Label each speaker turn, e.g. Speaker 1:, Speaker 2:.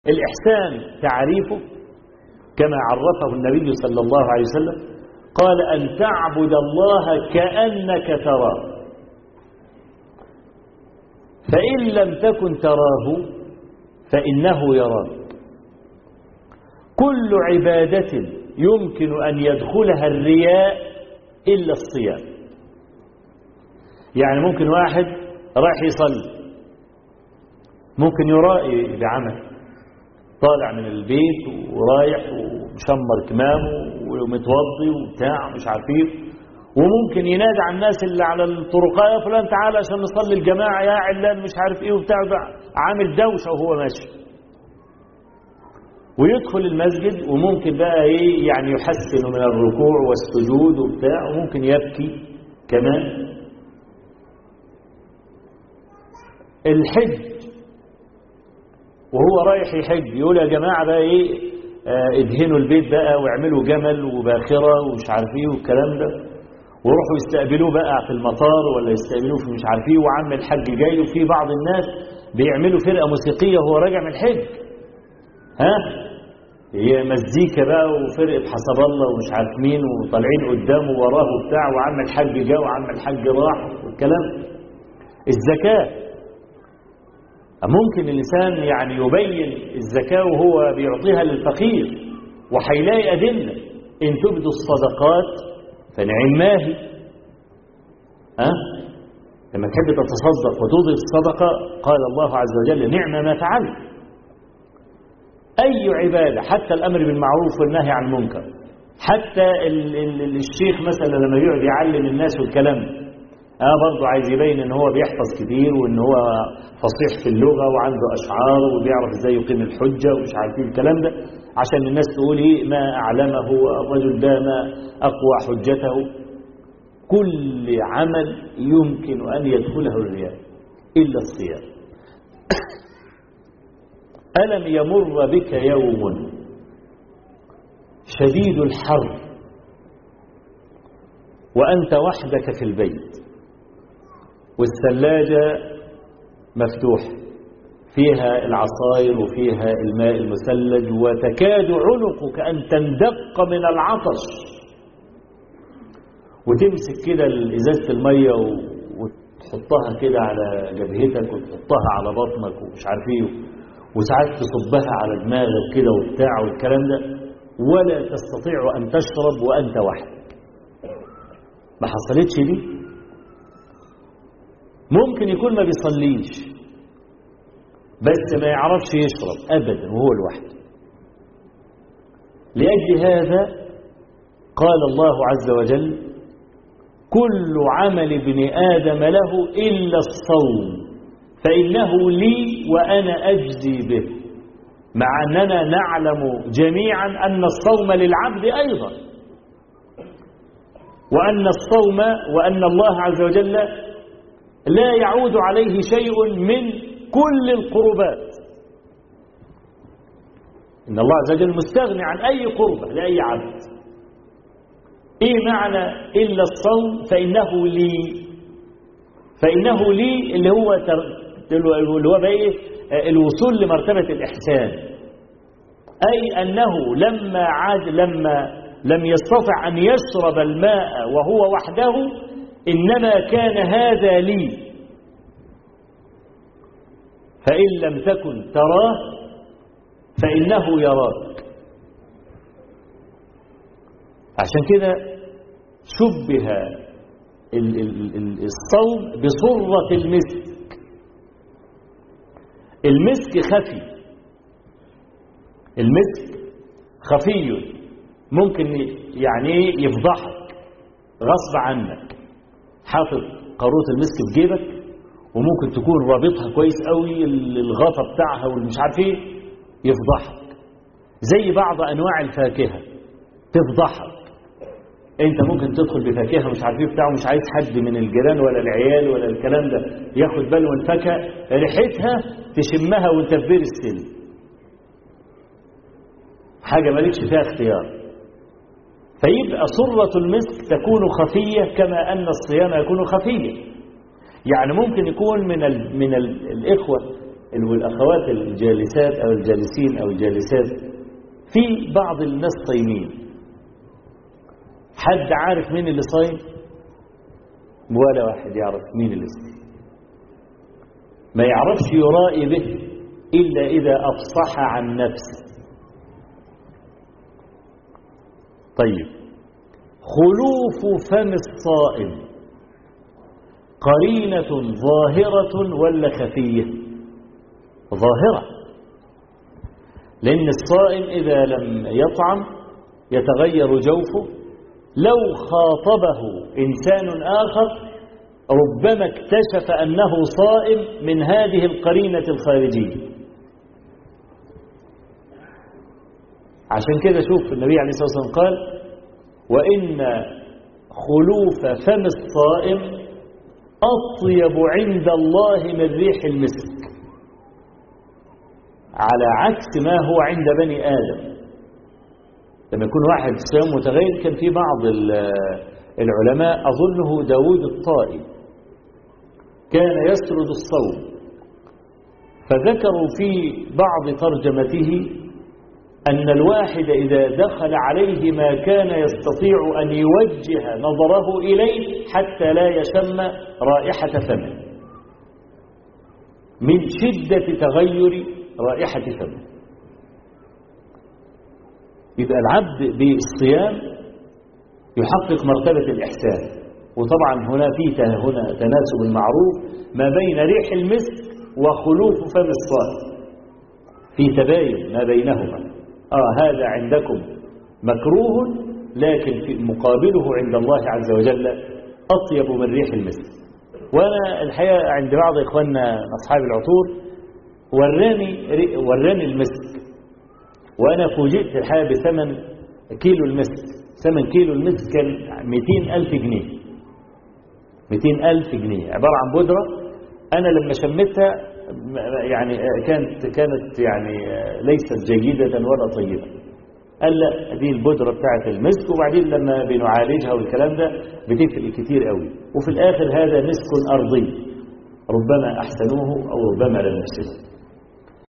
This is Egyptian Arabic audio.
Speaker 1: الإحسان تعريفه كما عرفه النبي صلى الله عليه وسلم قال أن تعبد الله كأنك تراه فإن لم تكن تراه فإنه يراك كل عبادة يمكن أن يدخلها الرياء إلا الصيام يعني ممكن واحد رايح يصلي ممكن يرائي بعمل طالع من البيت ورايح ومشمر كمامه ومتوضي وبتاع مش عارفين وممكن ينادي على الناس اللي على الطرقات يا فلان تعالى عشان نصلي الجماعة يا علان مش عارف ايه وبتاع عامل دوشة وهو ماشي ويدخل المسجد وممكن بقى ايه يعني يحسن من الركوع والسجود وبتاع وممكن يبكي كمان الحج وهو رايح يحج يقول يا جماعة بقى ايه آه ادهنوا البيت بقى واعملوا جمل وباخرة ومش عارف ايه والكلام ده ويروحوا يستقبلوه بقى في المطار ولا يستقبلوه في مش عارف ايه وعم الحج جاي وفي بعض الناس بيعملوا فرقة موسيقية وهو راجع من الحج ها هي مزيكا بقى وفرقة حسب الله ومش عارف مين وطالعين قدامه وراه وبتاع وعم الحج جه وعم الحج راح والكلام الزكاة ممكن الإنسان يعني يبين الزكاة وهو بيعطيها للفقير وهيلاقي أدلة إن تبدوا الصدقات فنعم ما هي ها لما تحب تتصدق وتوضي الصدقة قال الله عز وجل نعم ما فعلت أي عبادة حتى الأمر بالمعروف والنهي عن المنكر حتى ال ال الشيخ مثلا لما يقعد يعلم الناس والكلام اه برضه عايز يبين ان هو بيحفظ كتير وان هو فصيح في اللغه وعنده اشعار وبيعرف ازاي يقيم الحجه ومش عارف ايه الكلام ده عشان الناس تقول ايه ما اعلمه الرجل ده ما اقوى حجته كل عمل يمكن ان يدخله الرياء الا الصيام الم يمر بك يوم شديد الحر وانت وحدك في البيت والثلاجة مفتوحة فيها العصاير وفيها الماء المثلج وتكاد عنقك أن تندق من العطش وتمسك كده إزازة المية وتحطها كده على جبهتك وتحطها على بطنك ومش عارف ايه وساعات تصبها على دماغك كده وبتاع والكلام ده ولا تستطيع أن تشرب وأنت وحدك ما حصلتش دي ممكن يكون ما بيصليش بس ما يعرفش يشرب أبدا وهو لوحده لأجل هذا قال الله عز وجل كل عمل ابن آدم له إلا الصوم فإنه لي وأنا أجزي به مع أننا نعلم جميعا أن الصوم للعبد أيضا وأن الصوم وأن الله عز وجل لا يعود عليه شيء من كل القربات إن الله عز وجل مستغني عن أي قربة لأي عبد إيه معنى إلا الصوم فإنه لي فإنه لي اللي هو اللي هو بقى الوصول لمرتبة الإحسان أي أنه لما عاد لما لم يستطع أن يشرب الماء وهو وحده إنما كان هذا لي فإن لم تكن تراه فإنه يراك عشان كده شبه الصوم بصرة المسك المسك خفي المسك خفي ممكن يعني يفضحك غصب عنك حاطط قاروره المسك في جيبك وممكن تكون رابطها كويس قوي الغطا بتاعها والمش عارف ايه يفضحك زي بعض انواع الفاكهه تفضحك انت ممكن تدخل بفاكهه مش عارف ايه بتاعه مش عايز حد من الجيران ولا العيال ولا الكلام ده ياخد باله من الفاكهه ريحتها تشمها وانت في بير السن حاجه مالكش فيها اختيار فيبقى صرة المسك تكون خفية كما أن الصيام يكون خفيا يعني ممكن يكون من ال من ال الإخوة والأخوات الجالسات أو الجالسين أو الجالسات في بعض الناس صايمين حد عارف مين اللي صايم ولا واحد يعرف مين اللي صايم ما يعرفش يرائي به إلا إذا أفصح عن نفسه طيب خلوف فم الصائم قرينة ظاهرة ولا خفية ظاهرة لأن الصائم إذا لم يطعم يتغير جوفه لو خاطبه إنسان آخر ربما اكتشف أنه صائم من هذه القرينة الخارجية عشان كده شوف النبي عليه الصلاة والسلام قال وإن خلوف فم الصائم أطيب عند الله من ريح المسك على عكس ما هو عند بني آدم لما يكون واحد صيام متغير كان في بعض العلماء أظنه داود الطائي كان يسرد الصوم فذكروا في بعض ترجمته أن الواحد إذا دخل عليه ما كان يستطيع أن يوجه نظره إليه حتى لا يشم رائحة فمه من شدة تغير رائحة فمه يبقى العبد بالصيام يحقق مرتبة الإحسان وطبعا هنا في هنا تناسب المعروف ما بين ريح المسك وخلوف فم الصائم في تباين ما بينهما آه هذا عندكم مكروه لكن في مقابله عند الله عز وجل أطيب من ريح المسك وأنا الحقيقة عند بعض إخواننا أصحاب العطور وراني وراني المسك وأنا فوجئت الحقيقة بثمن كيلو المسك ثمن كيلو المسك كان 200 ألف جنيه 200 ألف جنيه عبارة عن بودرة أنا لما شمتها يعني كانت كانت يعني ليست جيدة ولا طيبة قال لا دي البودرة بتاعت المسك وبعدين لما بنعالجها والكلام ده بتفرق كتير قوي وفي الآخر هذا مسك أرضي ربما أحسنوه أو ربما لم يحسنوه